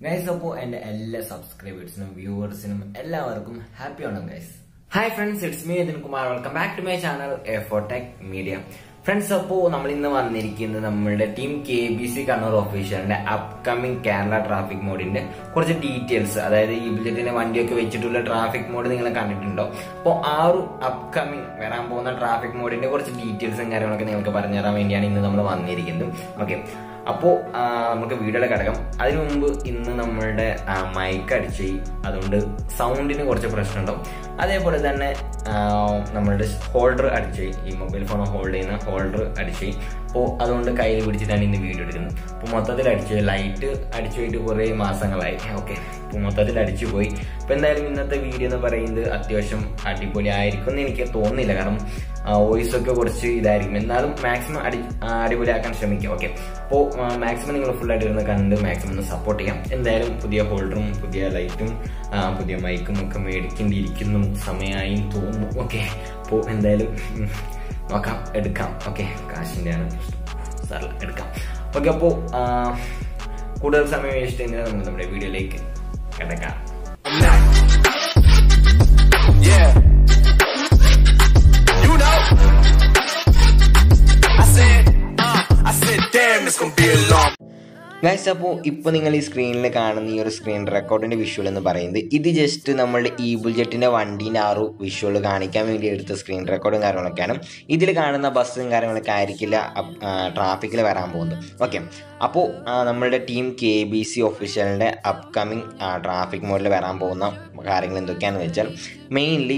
Guys അപ്പോൾ എന്റെ എല്ലാ സബ്സ്ക്രൈബേഴ്സിനും വ്യൂവേഴ്സിനും എല്ലാവർക്കും ഹാപ്പി ആണ് guys hi friends it's me Nithin Kumar welcome back to my channel എഫോടെക് മീഡിയ ഫ്രണ്ട്സ് അപ്പോൾ നമ്മൾ ഇന്ന് വന്നിരിക്കുന്നത് നമ്മുടെ team K B C Kannur ഒഫീഷ്യലിന്റെ അപ്കമിങ് കേരള ട്രാഫിക് മോഡിന്റെ കുറച്ച് ഡീറ്റെയിൽസ് അതായത് ഈ ബുള്ളറ്റിന്റെ വണ്ടിയൊക്കെ വെച്ചിട്ടുള്ള ട്രാഫിക് മോഡ് നിങ്ങൾ കണ്ടിട്ടുണ്ടോ അപ്പോൾ ആ ഒരു അപ്കമിങ് വരാൻ പോകുന്ന ട്രാഫിക് മോഡിന്റെ കുറച്ച് ഡീറ്റെയിൽസും കാര്യങ്ങളൊക്കെ നിങ്ങൾക്ക് പറഞ്ഞു തരാൻ വേണ്ടിയാണ് ഇന്ന് നമ്മൾ വന്നിരിക്കുന്നത് ഓക്കെ അപ്പോൾ നമുക്ക് വീഡിയോയിലെ കിടക്കാം അതിനു മുമ്പ് ഇന്ന് നമ്മളുടെ മൈക്ക് അടിച്ച് അതുകൊണ്ട് സൗണ്ടിന് കുറച്ച് പ്രശ്നമുണ്ടാവും അതേപോലെ തന്നെ ആ, നമ്മളുടെ ഹോൾഡർ അടിച്ച് ഈ മൊബൈൽ ഫോൺ ഹോൾഡ് ചെയ്യുന്ന ഹോൾഡർ അടിച്ച് അപ്പോൾ അതുകൊണ്ട് കയ്യിൽ പിടിച്ചിട്ടാണ് ഇന്ന് വീഡിയോ എടുക്കുന്നത് അപ്പോൾ മൊത്തത്തിൽ അടിച്ച് ലൈറ്റ് അടിച്ചു പോയിട്ട് കുറേ മാസങ്ങളായി ഓക്കെ അപ്പോൾ മൊത്തത്തിൽ അടിച്ചു പോയി അപ്പോൾ എന്തായാലും ഇന്നത്തെ വീഡിയോ എന്ന് പറയുന്നത് അത്യാവശ്യം അടിപൊളി ആയിരിക്കും എന്ന് എനിക്ക് തോന്നുന്നില്ല കാരണം വോയിസ് ഒക്കെ കുറച്ച് ഇതായിരിക്കും എന്നാലും മാക്സിമം അടി ആ, അടിപൊളിയാക്കാൻ ശ്രമിക്കാം ഓക്കെ അപ്പോൾ മാക്സിമം നിങ്ങൾ ഫുൾ ആയിട്ട് ഇരുന്ന് കണ്ട് മാക്സിമം ഒന്ന് സപ്പോർട്ട് ചെയ്യാം എന്തായാലും പുതിയ ഹോൾഡറും പുതിയ ലൈറ്റും ആ, പുതിയ മൈക്കും ഒക്കെ മേടിക്കേണ്ടിയിരിക്കുന്നു സമയമായി തോന്നുന്നു ഓക്കെ അപ്പോൾ എന്തായാലും ഉം, നോക്കാം എടുക്കാം ഓക്കെ കാശിൻ്റെ ആണ് സാറില്ല എടുക്കാം ഓക്കെ അപ്പോൾ കൂടുതൽ സമയം വേസ്റ്റ് ചെയ്യുന്നത് നമുക്ക് നമ്മുടെ വീഡിയോയിലേക്ക് കിടക്കാം I'm not. Yeah. You know. I said, uh, I said, damn, it's gonna be a long. Guys അപ്പോൾ ഇപ്പോൾ നിങ്ങൾ ഈ സ്ക്രീനിൽ കാണുന്ന ഈ ഒരു സ്ക്രീൻ റെക്കോർഡിൻ്റെ വിഷ്വൽ എന്ന് പറയുന്നത് ഇത് ജസ്റ്റ് നമ്മളുടെ ഈ ബുൾജെറ്റിൻ്റെ വണ്ടീൻ്റെ ആ ഒരു വിഷ്വൽ കാണിക്കാൻ വേണ്ടി എടുത്ത സ്ക്രീൻ റെക്കോർഡും കാര്യങ്ങളൊക്കെയാണ് ഇതിൽ കാണുന്ന ബസ്സും കാര്യങ്ങളൊക്കെ ആയിരിക്കില്ല ട്രാഫിക്കിൽ വരാൻ പോകുന്നത് ഓക്കെ അപ്പോൾ നമ്മളുടെ ടീം കെ ബി സി ഒഫീഷ്യലിൻ്റെ അപ്കമിങ് ട്രാഫിക് മോഡിൽ വരാൻ പോകുന്ന കാര്യങ്ങൾ എന്തൊക്കെയാണെന്ന് വെച്ചാൽ മെയിൻലി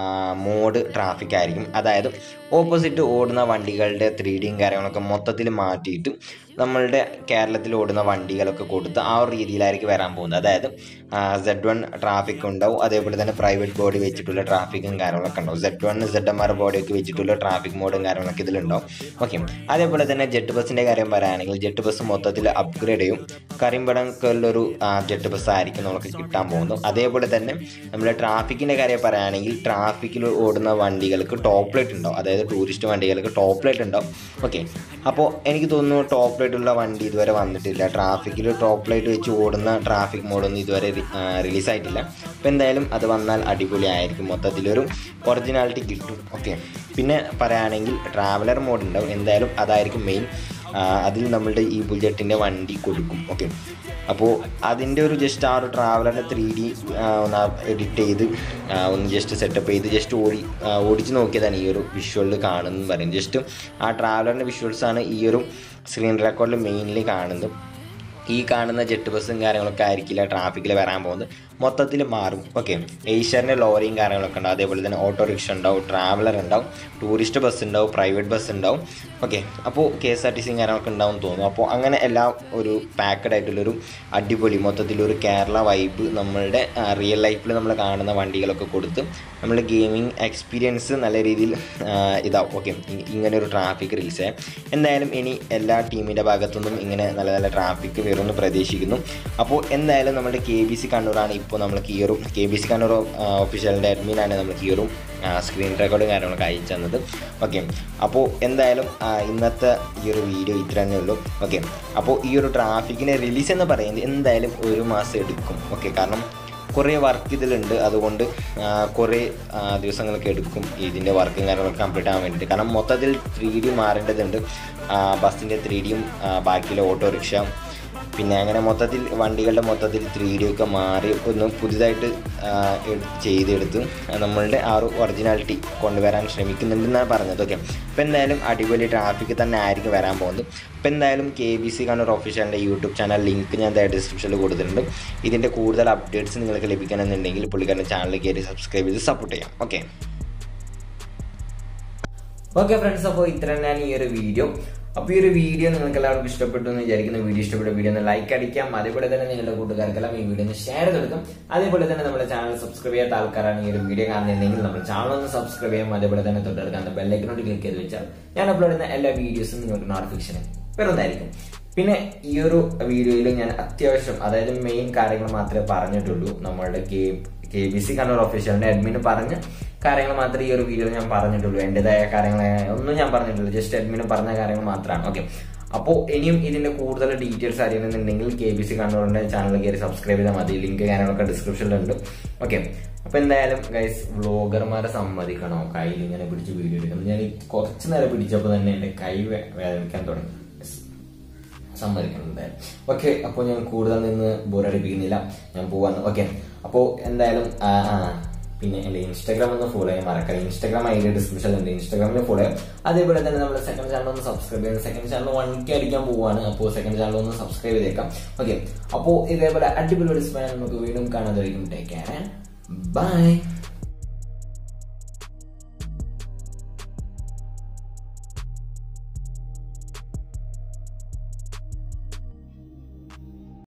മോഡ് ട്രാഫിക് ആയിരിക്കും അതായത് ഓപ്പോസിറ്റ് ഓടുന്ന വണ്ടികളുടെ ത്രീ ഡിയും കാര്യങ്ങളൊക്കെ മൊത്തത്തിൽ മാറ്റിയിട്ട് നമ്മളുടെ കേരളത്തിൽ ഓടുന്ന വണ്ടികളൊക്കെ കൊടുത്ത് ആ ഒരു രീതിയിലായിരിക്കും വരാൻ പോകുന്നത് അതായത് സെഡ് വൺ ട്രാഫിക് ഉണ്ടാവും അതേപോലെ തന്നെ പ്രൈവറ്റ് ബോഡി വെച്ചിട്ടുള്ള ട്രാഫിക്കും കാര്യങ്ങളൊക്കെ ഉണ്ടാവും Z one Z M R ബോഡിയൊക്കെ വെച്ചിട്ടുള്ള ട്രാഫിക് മോഡും കാര്യങ്ങളൊക്കെ ഇതിലുണ്ടാവും ഓക്കെ അതേപോലെ തന്നെ ജെറ്റ് ബസ്സിൻ്റെ കാര്യം പറയുകയാണെങ്കിൽ ജെറ്റ് ബസ് മൊത്തത്തിൽ അപ്ഗ്രേഡ് ചെയ്യും കരിമ്പടക്കുള്ളൊരു ജെറ്റ് ബസ് ആയിരിക്കും നമുക്ക് കിട്ടാൻ പോകുന്നത് അതേപോലെ തന്നെ നമ്മൾ ട്രാഫിക്കിൻ്റെ കാര്യം പറയുകയാണെങ്കിൽ ട്രാഫിക്കിൽ ഓടുന്ന വണ്ടികൾക്ക് ടോപ്പ് ലൈറ്റ് ഉണ്ടാവും അതായത് ടൂറിസ്റ്റ് വണ്ടികൾക്ക് ടോപ്പ് ലൈറ്റ് ഉണ്ടാവും ഓക്കെ അപ്പോൾ എനിക്ക് തോന്നുന്നു ടോപ്പ് ലൈറ്റ് ഉള്ള വണ്ടി ഇതുവരെ വന്നിട്ടില്ല ട്രാഫിക്കിൽ ടോപ്പ് ലൈറ്റ് വെച്ച് ഓടുന്ന ട്രാഫിക് മോഡൊന്നും ഇതുവരെ റിലീസായിട്ടില്ല അപ്പോൾ എന്തായാലും അത് വന്നാൽ അടിപൊളിയായിരിക്കും മൊത്തത്തിലൊരു ഒറിജിനാലിറ്റി കിട്ടും ഓക്കെ പിന്നെ പറയുകയാണെങ്കിൽ ട്രാവലർ മോഡ് ഉണ്ടാവും എന്തായാലും അതായിരിക്കും മെയിൻ അതിൽ നമ്മളുടെ ഈ ബുള്ളറ്റിൻ്റെ വണ്ടി കൊടുക്കും ഓക്കെ അപ്പോൾ അതിൻ്റെ ഒരു ജസ്റ്റ് ആ ഒരു ട്രാവലറിൻ്റെ ത്രീ ഡി ഒന്ന് എഡിറ്റ് ചെയ്ത് ആ, ഒന്ന് ജസ്റ്റ് സെറ്റപ്പ് ചെയ്ത് ജസ്റ്റ് ഓടി ആ, ഓടിച്ച് നോക്കിയതാണ് ഈ ഒരു വിഷ്വലിൽ കാണുന്നത് പറയുന്നത് ജസ്റ്റ് ആ ട്രാവലറിൻ്റെ വിഷ്വൽസാണ് ഈ ഒരു സ്ക്രീൻ റെക്കോർഡിൽ മെയിൻലി കാണുന്നത് ഈ കാണുന്ന ജെറ്റ് ബസ്സും കാര്യങ്ങളൊക്കെ ആയിരിക്കില്ല ട്രാഫിക്കിൽ വരാൻ പോകുന്നത് മൊത്തത്തിൽ മാറും ഓക്കെ ഏഷ്യറിൻ്റെ ലോറിയും കാര്യങ്ങളൊക്കെ ഉണ്ടാവും അതേപോലെ തന്നെ ഓട്ടോറിക്ഷ ഉണ്ടാവും ട്രാവലർ ഉണ്ടാവും ടൂറിസ്റ്റ് ബസ് ഉണ്ടാവും പ്രൈവറ്റ് ബസ് ഉണ്ടാവും ഓക്കെ അപ്പോൾ കെ എസ് ആർ ടി സിയും കാര്യങ്ങളൊക്കെ ഉണ്ടാവും തോന്നുന്നു അപ്പോൾ അങ്ങനെ എല്ലാം ഒരു പാക്കഡ് ആയിട്ടുള്ളൊരു അടിപൊളി മൊത്തത്തിലൊരു കേരള വൈബ് നമ്മളുടെ റിയൽ ലൈഫിൽ നമ്മൾ കാണുന്ന വണ്ടികളൊക്കെ കൊടുത്ത് നമ്മൾ ഗെയിമിംഗ് എക്സ്പീരിയൻസ് നല്ല രീതിയിൽ ആ, ഇതാവും ഓക്കെ ഇങ്ങനെ ഒരു ട്രാഫിക് റിലീസ് എന്തായാലും ഇനി എല്ലാ ടീമിൻ്റെ ഭാഗത്തുനിന്നും ഇങ്ങനെ നല്ല നല്ല ട്രാഫിക് വരുമെന്ന് പ്രതീക്ഷിക്കുന്നു അപ്പോൾ എന്തായാലും നമ്മുടെ കെ ബി സി കണ്ണൂരാണ് ഇപ്പോൾ നമ്മൾക്ക് ഈ ഒരു കെ ബി സി കണ്ണൂർ ഒഫീഷ്യലിൻ്റെ അഡ്മിനാണ് നമുക്ക് ഈ ഒരു സ്ക്രീൻ റെക്കോർഡും കാര്യങ്ങളൊക്കെ അയച്ചു തന്നത് ഓക്കെ അപ്പോൾ എന്തായാലും ആ, ഇന്നത്തെ ഈ ഒരു വീഡിയോ ഇത്ര തന്നെ ഉള്ളൂ ഓക്കെ അപ്പോൾ ഈ ഒരു ട്രാഫിക്കിൻ്റെ റിലീസ് എന്ന് പറയുന്നത് എന്തായാലും ഒരു മാസം എടുക്കും ഓക്കെ കാരണം കുറേ വർക്ക് ഇതിലുണ്ട് അതുകൊണ്ട് ആ, കുറേ ആ, ദിവസങ്ങളൊക്കെ എടുക്കും ഇതിൻ്റെ വർക്കും കാര്യങ്ങളൊക്കെ കംപ്ലീറ്റ് ആകാൻ വേണ്ടിയിട്ട് കാരണം മൊത്തത്തിൽ ത്രീ ഡി മാറേണ്ടതുണ്ട് ബസ്സിൻ്റെ ത്രീ ഡിയും ബാക്കിയുള്ള ഓട്ടോറിക്ഷ പിന്നെ അങ്ങനെ മൊത്തത്തിൽ വണ്ടികളുടെ മൊത്തത്തിൽ ത്രീ ഡി ഒക്കെ മാറി ഒന്ന് പുതിയതായിട്ട് ആ, എട്- ചെയ്തെടുത്ത് നമ്മളുടെ ആ ഒരു ഒറിജിനാലിറ്റി കൊണ്ടുവരാൻ ശ്രമിക്കുന്നുണ്ടെന്നാണ് പറഞ്ഞത് ഓക്കെ അപ്പോൾ എന്തായാലും അടിപൊളി ട്രാഫിക് തന്നെ ആയിരിക്കും വരാൻ പോകുന്നത് അപ്പോൾ എന്തായാലും കെ ബി സി കണ്ണൂർ ഒഫീഷ്യലിൻ്റെ യൂട്യൂബ് ചാനൽ ലിങ്ക് ഞാൻ ഡിസ്ക്രിപ്ഷനിൽ കൊടുത്തിട്ടുണ്ട് ഇതിൻ്റെ കൂടുതൽ അപ്ഡേറ്റ്സ് നിങ്ങൾക്ക് ലഭിക്കണമെന്നുണ്ടെങ്കിൽ പുള്ളിക്കാരൻ്റെ ചാനൽ കയറി സബ്സ്ക്രൈബ് ചെയ്ത് സപ്പോർട്ട് ചെയ്യാം ഓക്കെ ഓക്കെ ഫ്രണ്ട്സ് അപ്പോൾ ഇത്ര തന്നെയാണ് ഈ ഒരു വീഡിയോ അപ്പോൾ ഈ ഒരു വീഡിയോ നിങ്ങൾക്ക് എല്ലാവർക്കും ഇഷ്ടപ്പെട്ടു എന്ന് വിചാരിക്കുന്ന വീഡിയോ ഇഷ്ടപ്പെട്ട വീഡിയോ ഒന്ന് ലൈക്ക് അടിക്കാം അതേപോലെ തന്നെ നിങ്ങളുടെ കൂട്ടുകാർക്കെല്ലാം ഈ വീഡിയോ ഒന്ന് ഷെയർ ചെയ്ത് കൊടുക്കാം അതേപോലെ തന്നെ നമ്മുടെ ചാനൽ സബ്സ്ക്രൈബ് ചെയ്യാത്ത ആൾക്കാരാണ് ഈ ഒരു വീഡിയോ കാണുന്നുണ്ടെങ്കിൽ നമ്മുടെ ചാനൽ ഒന്ന് സബ്സ്ക്രൈബ് ചെയ്യാം അതേപോലെ തന്നെ തൊട്ടടുക്കാൻ ബെല്ലൈക്കനോട് ക്ലിക്ക് ചെയ്ത് വെച്ചാൽ ഞാൻ അപ്ലോഡ് ചെയ്യുന്ന എല്ലാ വീഡിയോസും നിങ്ങൾക്ക് നോട്ടിഫിക്കേഷൻ വരുന്നതായിരിക്കും പിന്നെ ഈ ഒരു വീഡിയോയിൽ ഞാൻ അത്യാവശ്യം അതായത് മെയിൻ കാര്യങ്ങൾ മാത്രമേ പറഞ്ഞിട്ടുള്ളൂ നമ്മളുടെ K K B C Kannur ഒഫീഷ്യലിന്റെ അഡ്മിന് പറഞ്ഞ കാര്യങ്ങൾ മാത്രമേ ഈ ഒരു വീഡിയോയിൽ ഞാൻ പറഞ്ഞിട്ടുള്ളൂ എൻ്റെതായ കാര്യങ്ങൾ ഒന്നും ഞാൻ പറഞ്ഞിട്ടില്ല ജസ്റ്റ് അഡ്മിന് പറഞ്ഞ കാര്യങ്ങൾ മാത്രമാണ് ഓക്കെ അപ്പോൾ ഇനിയും ഇതിന്റെ കൂടുതൽ ഡീറ്റെയിൽസ് അറിയണമെന്നുണ്ടെങ്കിൽ കെ ബി സി കണ്ണൂരിന്റെ ചാനൽ കയറി സബ്സ്ക്രൈബ് ചെയ്താൽ മതി ലിങ്ക് കാര്യങ്ങളൊക്കെ ഡിസ്ക്രിപ്ഷനിലുണ്ട് ഓക്കെ അപ്പൊ എന്തായാലും ഗൈസ് വ്ളോഗർമാരെ സമ്മതിക്കണോ കയ്യിൽ ഇങ്ങനെ പിടിച്ച് വീഡിയോ എടുക്കണം ഞാൻ ഈ കുറച്ച് നേരം പിടിച്ചപ്പോൾ തന്നെ എന്റെ കൈ വേ- വേദനിക്കാൻ തുടങ്ങി Yes. സമ്മതിക്കണം എന്തായാലും ഓക്കെ അപ്പോൾ ഞാൻ കൂടുതൽ നിന്ന് ബോറടിപ്പിക്കുന്നില്ല ഞാൻ പോവാന്ന് ഓക്കെ അപ്പോൾ എന്തായാലും ആ, ആ, പിന്നെ എൻ്റെ ഇൻസ്റ്റാഗ്രാം ഒന്ന് ഫോളോ ചെയ്യാൻ മറക്കാം ഇൻസ്റ്റാഗ്രാം ഐ ഡി ഡിസ്ക്രിപ്ഷനിൽ ഉണ്ട് ഇൻസ്റ്റാഗ്രാമിൽ ഫോളോ ചെയ്യാം അതേപോലെ തന്നെ നമ്മുടെ സെക്കൻഡ് ചാനൽ ഒന്ന് സബ്സ്ക്രൈബ് ചെയ്യാം സെക്കൻഡ് ചാനൽ വൺ കെ അടിക്കാൻ പോവാണ് അപ്പോൾ സെക്കൻഡ് ചാനൽ ഒന്ന് സബ്സ്ക്രൈബ് ചെയ്തേക്കാം ഓക്കെ അപ്പോൾ ഇതേപോലെ അടിപൊളി ഡിസ്പ്ലേ നമുക്ക് വീണ്ടും കാണാതായിരിക്കും ടേക്ക് കെയർ ബൈ